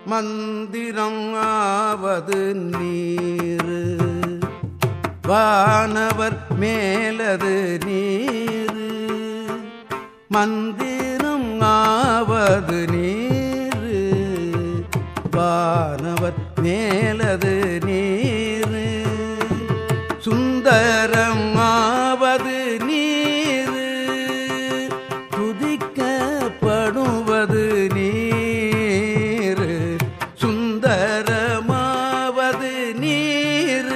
மந்திரம் ஆவது நீரு வானவர் மேலது நீரு மந்திரம் ஆவது நீரு வானவர் மேலது நீரு சுந்தரம் ஆவது நீரு துதிக்கப்படுவது நீரு சுந்தரமாவது நீரு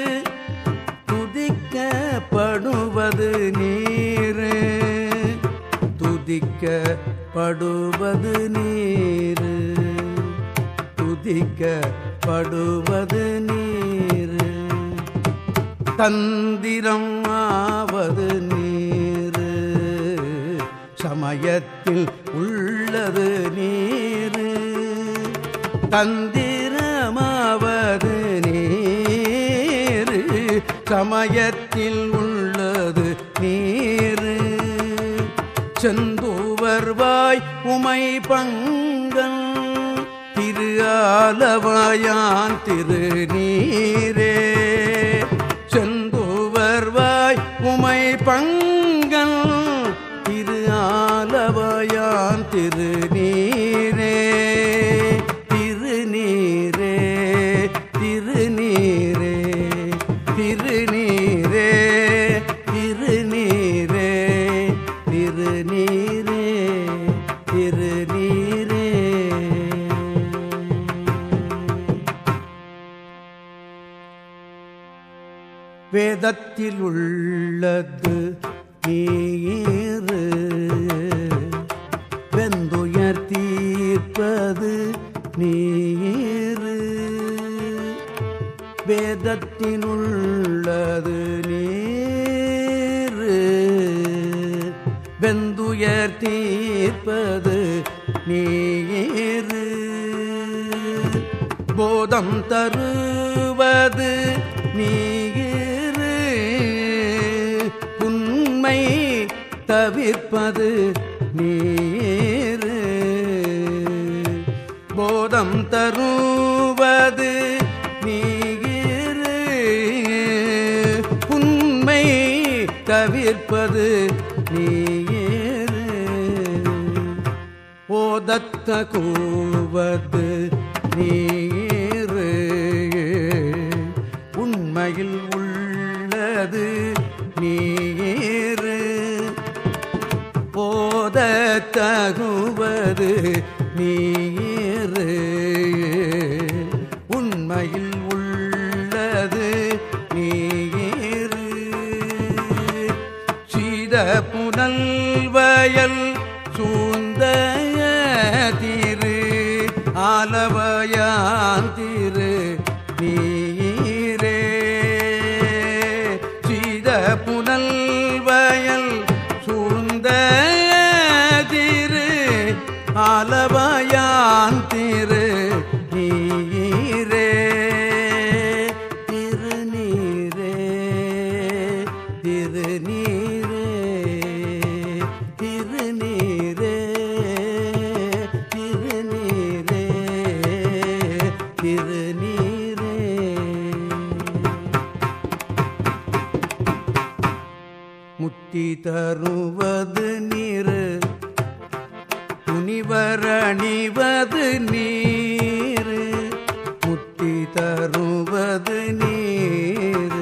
துதிக்கப்படுவது நீரு துதிக்கப்படுவது நீரு துதிக்கப்படுவது நீரு தந்திரம் ஆவது நீரு சமயத்தில் உள்ளது நீரு தந்திரமாவது நீரு சமயத்தில் உள்ளது நீரு செந்தூவர்வாய் உமை பங்கன் திரு ஆலவாயான் திரு நீரே செந்தூவர்வாய் உமை பங்கன் திரு ஆலவாயான் திரு நீரே திருநீரே திருநீரே திருநீரே திருநீரே திருநீரே திருநீரே வேதத்தில் உள்ளது நீரு வெந்துயர் தீர்ப்பது நீரு வேதத்தில் உள்ளது நீரு வெந்துயர் தீர்ப்பது நீரு போதம் தருவது நீரு உண்மை தவிர்ப்பது நீரு போதம் தருவது நீரு உண்மை தவிர்ப்பது நீரு ஓதத்த கூவது நீரு உண்மையில் உள்ளது நீரு போதத்தகுவது நீரு உண்மையில் உள்ளது நீரு சீத புனல் வயல் சூழ்ந்த திரு ஆலவயான் திரு நீரே சீத புனல் வயல் சூழ்ந்த திரு ஆலவயான் திரு நீரே திருநீரே திருநீரே திருநீரே திருநீரே திருநீரே முத்தி தருவது நீரு துணிவரணிவது நீரு முத்தி தருவது நீரு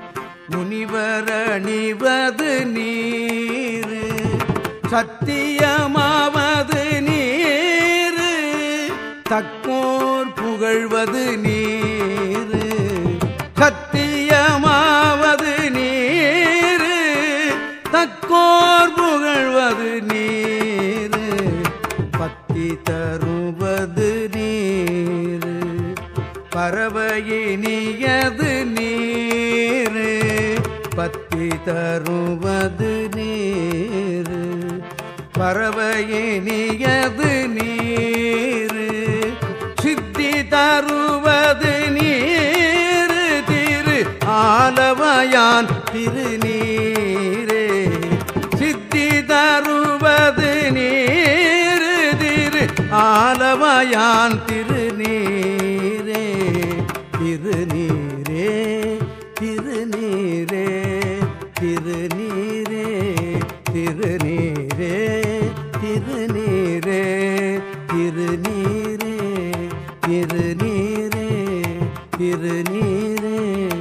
முனிவரணிவது நீரு சத்தியமாவது நீரு தக்கோர் புகழ்வது நீரு சத்தியமாவது நீரு தக்கோர் புகழ்வது நீரு பத்தி தருவது நீரு பறவையினியது நீரு பத்தி தருவது நீரு பறவையினியது நீரு சித்தி தருவது நீரு திரு ஆலவயான் திருநீரே சித்தி தருவது நீரு திரு ஆலவ ஆலவாயான் திருநீரே திருநீரே திருநீரே திருநீரே திருநீரே திருநீரே திருநீரே திருநீரே திருநீரே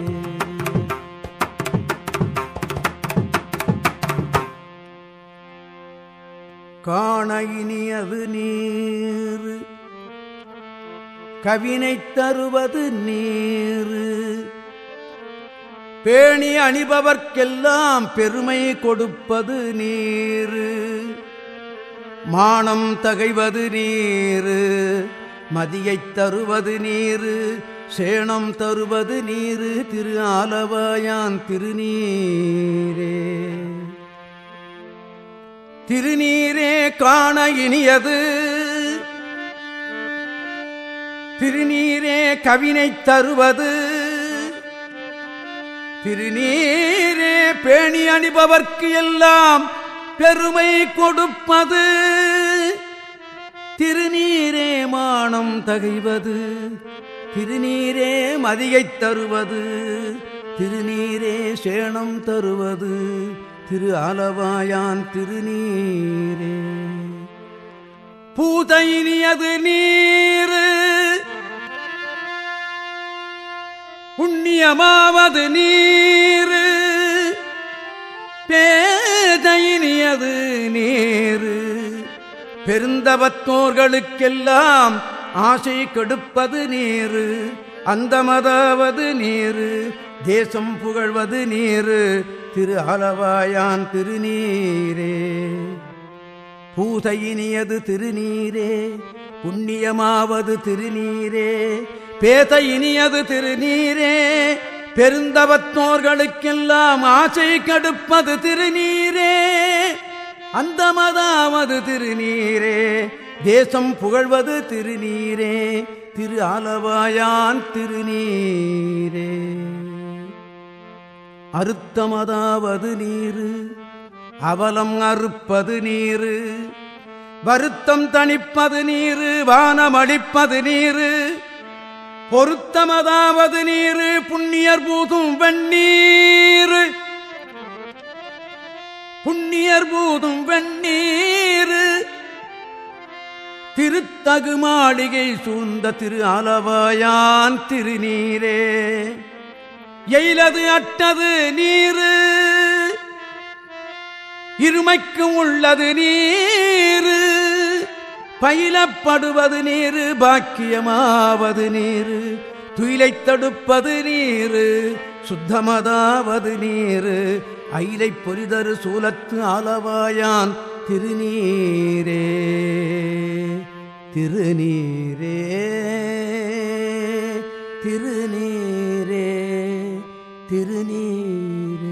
காண இனியது நீர் கவினை தருவது நீர் பேணி அணிபவர்க்கெல்லாம் பெருமை கொடுப்பது நீர் மானம் தகைவது நீர் மதியைத் தருவது நீர் சேணம் தருவது நீர் திரு ஆலவாயான் திருநீரே திருநீரே காண இனியது திருநீரே கவினை தருவது திருநீரே பேணி அணிபவர்க்கு எல்லாம் பெருமை கொடுப்பது திருநீரே மானம் தகைவது திருநீரே மதியைத் தருவது திருநீரே சேணம் தருவது திரு ஆலவாயான் திருநீரே பூதைனியது நீர் புண்ணியமாவது நீர் பேதையினியது நீர் பெருந்தவத்தோர்களுக்கெல்லாம் ஆசை கெடுப்பது நீர் அந்தமதாவது நீர் தேசம் புகழ்வது நீர் திரு ஆலவாயான் திருநீரே பூதையினியது திருநீரே புண்ணியமாவது திருநீரே பேத இனியது திருநீரே பெருந்தவத்தோர்களுக்கெல்லாம் ஆசை கடுப்பது திருநீரே அந்தமதாவது திருநீரே தேசம் புகழ்வது திருநீரே திரு ஆலவாயான் திருநீரே அறுத்தமதாவது நீரு அவலம் அறுப்பது நீரு வருத்தம் தணிப்பது நீரு வானமளிப்பது நீரு பொருத்தமதாவது நீரு புண்ணியர் பூதும் வெண்ணீர் புண்ணியர் பூதும் வெண்ணீர் திருத்தகு மாளிகை சூழ்ந்த திரு ஆலவாயான் திருநீரே எயிலது அட்டது நீரு இருமைக்கும் உள்ளது நீரு பயிலப்படுவது நீரு பாக்கியமாவது நீரு துயிலை தடுப்பது நீரு சுத்தமதாவது நீரு அயிலை பொரிதரு சூலத்து ஆலவாயான் திருநீரே திருநீரே திருநீரே திருநீரே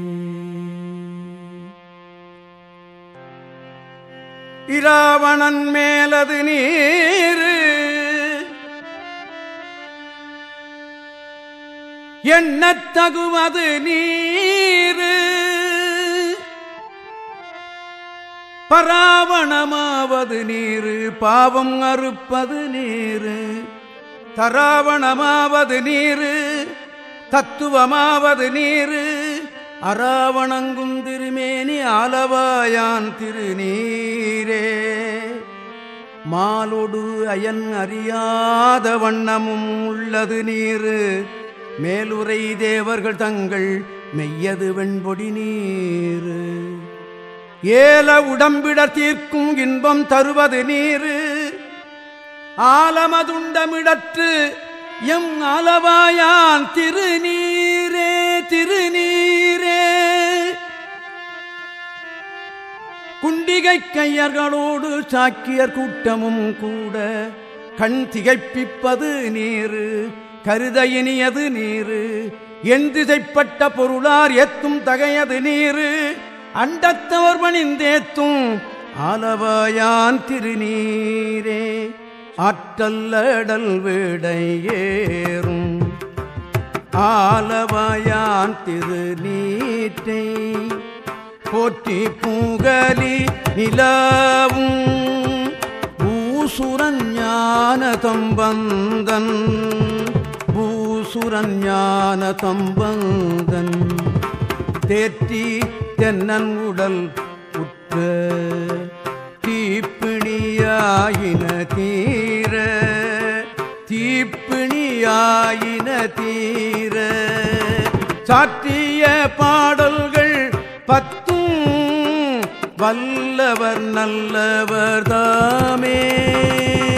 இராவணன் மேலது நீரு எண்ணத் தகுவது நீரு பராவணமாவது நீரு பாவம் அறுப்பது நீரு தராவணமாவது நீரு தத்துவமாவது நீரு அராவணங்கும் திருமேனி ஆலவாயான் திருநீரே மாலொடு அயன் அறியாத வண்ணமும் உள்ளது நீரு மேலுரை தேவர்கள் தங்கள் மெய்யது வெண்பொடி நீரு ஏல உடம்பிட தீர்க்கும் இன்பம் தருவது நீரு ஆலமதுண்டமிடற்று எம் அளவாயான் திருநீரே திருநீரே குண்டிகை கையர்களோடு சாக்கியர் கூட்டமும் கூட கண் திகைப்பிப்பது நீரு கருத இனியது நீரு என் திசைப்பட்ட பொருளார் எத்தும் தகையது நீரு அண்டத்தவர் பணிந்தேத்தும் ஆலவாயான் திருநீரே ஆற்றல்லடல் விடையேறும் ஆலவாயான் திருநீற்றை போற்றி பூகலி நிலாவும் பூசுரஞான தம்பந்தன் பூசுரஞான தம்பந்தன் தேற்றி தென்னன் உடல் உற்ற தீப்பிணியாயின தீர தீப்பிணியாயின தீர சாற்றிய பாடல்கள் பத்தும் வல்லவர் நல்லவர் தாமே